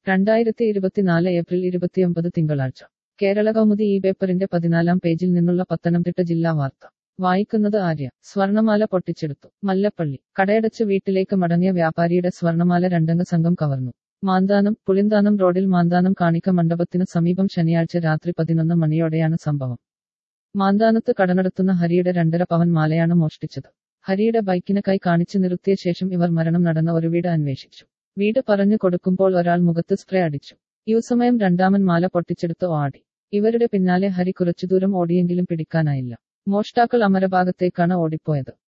രണ്ടായിരത്തി ഇരുപത്തിനാല് ഏപ്രിൽ ഇരുപത്തിയൊമ്പത് തിങ്കളാഴ്ച കേരള കൗമുദി ഈ പേപ്പറിന്റെ പതിനാലാം പേജിൽ നിന്നുള്ള പത്തനംതിട്ട ജില്ലാ വാർത്ത വായിക്കുന്നത് ആര്യ സ്വർണമാല പൊട്ടിച്ചെടുത്തു മല്ലപ്പള്ളി കടയടച്ച് വീട്ടിലേക്ക് മടങ്ങിയ വ്യാപാരിയുടെ സ്വർണമാല രണ്ടംഗ സംഘം കവർന്നു മാന്താനം പുളിന്താനം റോഡിൽ മാന്താനം കാണിക്ക മണ്ഡപത്തിന് സമീപം ശനിയാഴ്ച രാത്രി പതിനൊന്ന് മണിയോടെയാണ് സംഭവം മാന്താനത്ത് കടനടത്തുന്ന ഹരിയുടെ രണ്ടര പവൻ മാലയാണ് മോഷ്ടിച്ചത് ഹരിയുടെ ബൈക്കിന് കൈ കാണിച്ചു നിർത്തിയ ശേഷം ഇവർ മരണം നടന്ന ഒരു വീട് അന്വേഷിച്ചു വീട് പറഞ്ഞു കൊടുക്കുമ്പോൾ ഒരാൾ മുഖത്ത് സ്പ്രേ അടിച്ചു ഈ സമയം രണ്ടാമൻ മാല പൊട്ടിച്ചെടുത്ത് ഓടി ഇവരുടെ പിന്നാലെ ഹരി കുറച്ചു ദൂരം ഓടിയെങ്കിലും പിടിക്കാനായില്ല മോഷ്ടാക്കൾ അമരഭാഗത്തേക്കാണ് ഓടിപ്പോയത്